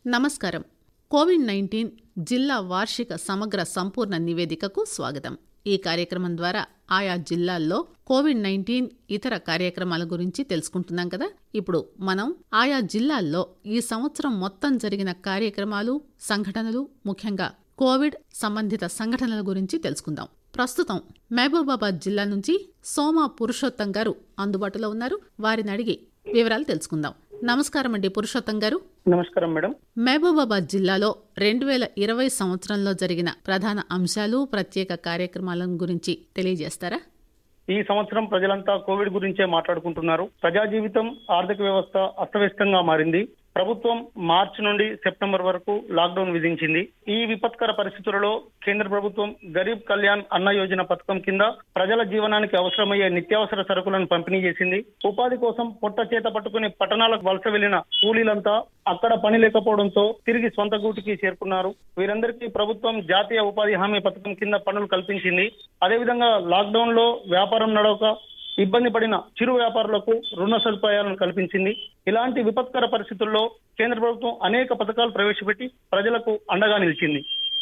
నమస్కారం Covid nineteen జిల్లా వార్షిక సమగ్ర సంపూర్ణ నివేదికకు స్వాగతం ఈ కార్యక్రమం ద్వారా ఆయా జిల్లాల్లో కోవిడ్ నైన్టీన్ ఇతర కార్యక్రమాల గురించి తెలుసుకుంటున్నాం కదా ఇప్పుడు మనం ఆయా జిల్లాల్లో ఈ సంవత్సరం మొత్తం జరిగిన కార్యక్రమాలు సంఘటనలు ముఖ్యంగా కోవిడ్ సంబంధిత సంఘటనల గురించి తెలుసుకుందాం ప్రస్తుతం మహబూబాబాద్ జిల్లా నుంచి సోమ పురుషోత్తం గారు అందుబాటులో ఉన్నారు వారిని అడిగి వివరాలు తెలుసుకుందాం నమస్కారం అండి పురుషోత్తం గారు నమస్కారం మేడం మహబూబాబాద్ జిల్లాలో రెండు వేల ఇరవై సంవత్సరంలో జరిగిన ప్రధాన అంశాలు ప్రత్యేక కార్యక్రమాల గురించి తెలియజేస్తారా ఈ సంవత్సరం ప్రజలంతా కోవిడ్ గురించే మాట్లాడుకుంటున్నారు ప్రజా జీవితం ఆర్థిక వ్యవస్థ అస్తవ్యస్తంగా మారింది ప్రభుత్వం మార్చి నుండి సెప్టెంబర్ వరకు లాక్డౌన్ విధించింది ఈ విపత్కర పరిస్థితులలో కేంద్ర ప్రభుత్వం గరీబ్ కళ్యాణ్ అన్న యోజన పథకం కింద ప్రజల జీవనానికి అవసరమయ్యే నిత్యావసర సరుకులను పంపిణీ చేసింది ఉపాధి కోసం పొట్ట చేత పట్టుకుని పట్టణాలకు వలస వెళ్లిన కూలీలంతా అక్కడ పని లేకపోవడంతో తిరిగి సొంత గూటికి చేరుకున్నారు వీరందరికీ ప్రభుత్వం జాతీయ ఉపాధి హామీ పథకం కింద పనులు కల్పించింది అదేవిధంగా లాక్డౌన్ లో వ్యాపారం నడవక ఇబ్బంది పడిన చిరు వ్యాపారులకు రుణ సదుపాయాలను కల్పించింది ఇలాంటి విపత్కర పరిస్థితుల్లో కేంద్ర ప్రభుత్వం అనేక పథకాలు ప్రవేశపెట్టి ప్రజలకు అండగా నిలిచింది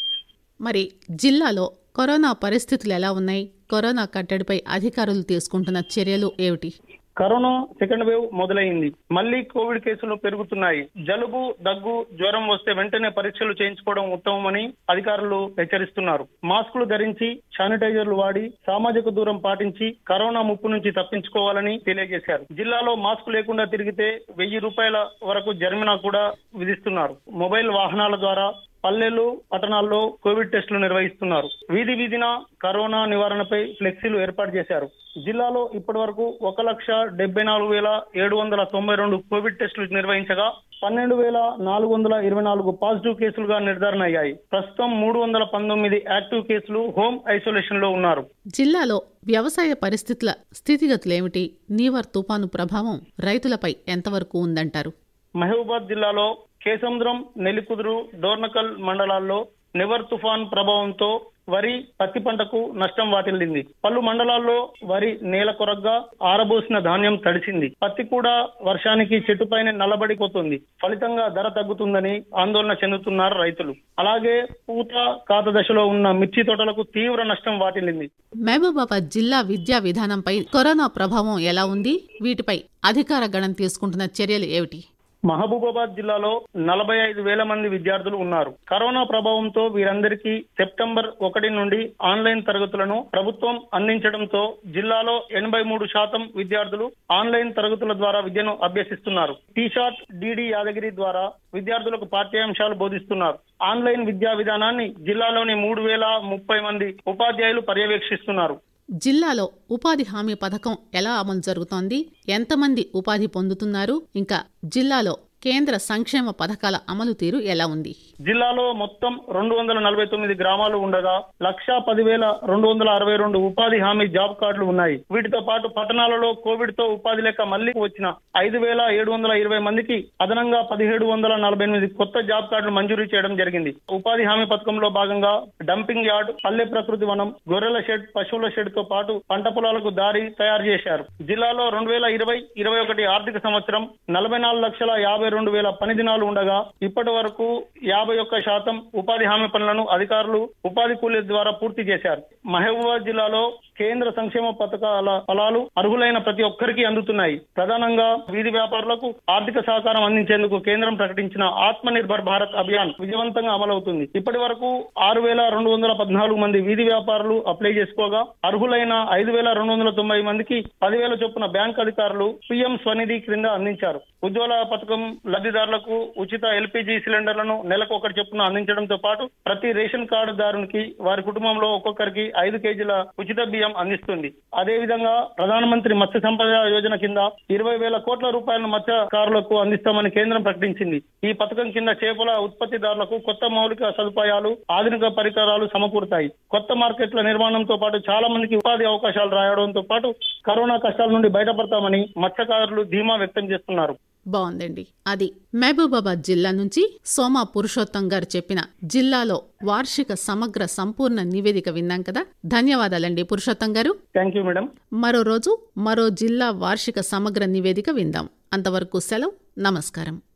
మరి జిల్లాలో కరోనా పరిస్థితులు ఎలా ఉన్నాయి కరోనా కట్టడిపై అధికారులు తీసుకుంటున్న చర్యలు ఏమిటి కరోనా సెకండ్ వేవ్ మొదలైంది మళ్లీ కోవిడ్ కేసులు పెరుగుతున్నాయి జలుబు దగ్గు జ్వరం వస్తే వెంటనే పరీక్షలు చేయించుకోవడం ఉత్తమమని అధికారులు హెచ్చరిస్తున్నారు మాస్కులు ధరించి శానిటైజర్లు వాడి సామాజిక దూరం పాటించి కరోనా ముప్పు నుంచి తప్పించుకోవాలని తెలియజేశారు జిల్లాలో మాస్క్ లేకుండా తిరిగితే వెయ్యి రూపాయల వరకు జరిమానా కూడా విధిస్తున్నారు మొబైల్ వాహనాల ద్వారా పల్లెలు పట్టణాల్లో కోవిడ్ టెస్టులు నిర్వహిస్తున్నారు వీధి వీధిన కరోనా నివారణపై ఫ్లెక్సీలు ఏర్పాటు చేశారు జిల్లాలో ఇప్పటి వరకు ఒక లక్ష డెబ్బై నాలుగు వేల ఏడు వందల తొంభై రెండు కోవిడ్ టెస్టులు నిర్వహించగా పన్నెండు వేల నాలుగు వందల ఇరవై నాలుగు పాజిటివ్ కేసులుగా నిర్ధారణ అయ్యాయి ప్రస్తుతం మూడు వందల పంతొమ్మిది యాక్టివ్ కేసులు హోమ్ ఐసోలేషన్ లో ఉన్నారు జిల్లాలో వ్యవసాయ పరిస్థితుల స్థితిగతులేమిటి నీవర్ తుపాను ప్రభావం రైతులపై ఎంతవరకు ఉందంటారు మహబూబాద్ జిల్లాలో కేసముద్రం నెల్లికుదురు డోర్నకల్ మండలాల్లో నివర్ తుఫాన్ ప్రభావంతో వరి పత్తి పంటకు నష్టం వాటిల్లింది పలు మండలాల్లో వరి నేల కొరగ్గా ఆరబోసిన ధాన్యం తడిసింది పత్తి కూడా వర్షానికి చెట్టుపైన నల్లబడిపోతుంది ఫలితంగా ధర తగ్గుతుందని ఆందోళన చెందుతున్నారు రైతులు అలాగే పూత కాత దశలో ఉన్న మిర్చి తోటలకు తీవ్ర నష్టం వాటిల్లింది మహబూబాబాద్ జిల్లా విద్యా విధానంపై కరోనా ప్రభావం ఎలా ఉంది వీటిపై అధికార గణం తీసుకుంటున్న చర్యలు ఏమిటి మహబూబాబాద్ జిల్లాలో నలభై ఐదు వేల మంది విద్యార్థులు ఉన్నారు కరోనా ప్రభావంతో వీరందరికీ సెప్టెంబర్ ఒకటి నుండి ఆన్లైన్ తరగతులను ప్రభుత్వం అందించడంతో జిల్లాలో ఎనభై మూడు శాతం విద్యార్థులు ఆన్లైన్ తరగతుల ద్వారా విద్యను అభ్యసిస్తున్నారు టీషార్ట్ డిడి యాదగిరి ద్వారా విద్యార్థులకు పాఠ్యాంశాలు బోధిస్తున్నారు ఆన్లైన్ విద్యా విధానాన్ని జిల్లాలోని మూడు వేల ముప్పై మంది ఉపాధ్యాయులు పర్యవేక్షిస్తున్నారు జిల్లాలో ఉపాధి హామీ పథకం ఎలా అమలు జరుగుతోంది ఎంతమంది ఉపాధి పొందుతున్నారు ఇంకా జిల్లాలో కేంద్ర సంక్షేమ పథకాల అమలు తీరు ఎలా ఉంది జిల్లాలో మొత్తం రెండు వందల నలభై తొమ్మిది గ్రామాలు ఉండగా లక్షా పదివేల రెండు వందల అరవై రెండు ఉపాధి హామీ జాబ్ కార్డులు ఉన్నాయి వీటితో పాటు పట్టణాలలో కోవిడ్ తో ఉపాధి లేక మళ్లీ వచ్చిన ఐదు వేల ఏడు వందల ఇరవై మందికి అదనంగా పదిహేడు వందల నలభై ఎనిమిది కొత్త జాబ్ కార్డులు మంజూరు చేయడం జరిగింది ఉపాధి హామీ పథకంలో భాగంగా డంపింగ్ యార్డ్ పల్లె ప్రకృతి వనం గొర్రెల షెడ్ పశువుల షెడ్ తో పాటు పంట పొలాలకు దారి తయారు చేశారు జిల్లాలో రెండు వేల ఇరవై ఇరవై ఒకటి ఆర్థిక సంవత్సరం నలభై నాలుగు లక్షల యాభై రెండు వేల పని దినాలు ఉండగా ఇప్పటి వరకు యాభై ఒక్క శాతం ఉపాధి హామీ పనులను అధికారులు ఉపాధి కూలీల ద్వారా పూర్తి చేశారు మహబూబాబాద్ జిల్లాలో కేంద్ర సంక్షేమ పథకాల ఫలాలు అర్హులైన ప్రతి ఒక్కరికి అందుతున్నాయి ప్రధానంగా వీధి వ్యాపారులకు ఆర్థిక సహకారం అందించేందుకు కేంద్రం ప్రకటించిన ఆత్మ నిర్భర్ భారత్ అభియాన్ విజయవంతంగా అమలవుతుంది ఇప్పటి వరకు ఆరు వేల రెండు వందల పద్నాలుగు మంది వీధి వ్యాపారులు అప్లై చేసుకోగా అర్హులైన ఐదు వేల రెండు వందల తొంభై మందికి పదివేల చొప్పున బ్యాంక్ అధికారులు పీఎం స్వనిధి క్రింద అందించారు ఉజ్వల పథకం లబ్ధిదారులకు ఉచిత ఎల్పిజి సిలిండర్లను నెలకు ఒకటి చొప్పున అందించడంతో పాటు ప్రతి రేషన్ కార్డుదారునికి వారి కుటుంబంలో ఒక్కొక్కరికి ఐదు కేజీల ఉచిత బియ్యం అందిస్తుంది అదే విధంగా ప్రధానమంత్రి మత్స్య సంపద యోజన కింద ఇరవై వేల కోట్ల రూపాయలను మత్స్యకారులకు అందిస్తామని కేంద్రం ప్రకటించింది ఈ పథకం కింద చేపల ఉత్పత్తిదారులకు కొత్త మౌలిక సదుపాయాలు ఆధునిక పరికరాలు సమకూరుతాయి కొత్త మార్కెట్ల నిర్మాణంతో పాటు చాలా మందికి ఉపాధి అవకాశాలు రాయడంతో పాటు కరోనా కష్టాల నుండి బయటపడతామని మత్స్యకారులు ధీమా వ్యక్తం చేస్తున్నారు బాగుందండి అది మహబూబాబాద్ జిల్లా నుంచి సోమా పురుషోత్తం గారు చెప్పిన జిల్లాలో వార్షిక సమగ్ర సంపూర్ణ నివేదిక విన్నాం కదా ధన్యవాదాలండి పురుషోత్తం గారు థ్యాంక్ యూ మేడం మరో రోజు మరో జిల్లా వార్షిక సమగ్ర నివేదిక విందాం అంతవరకు సెలవు నమస్కారం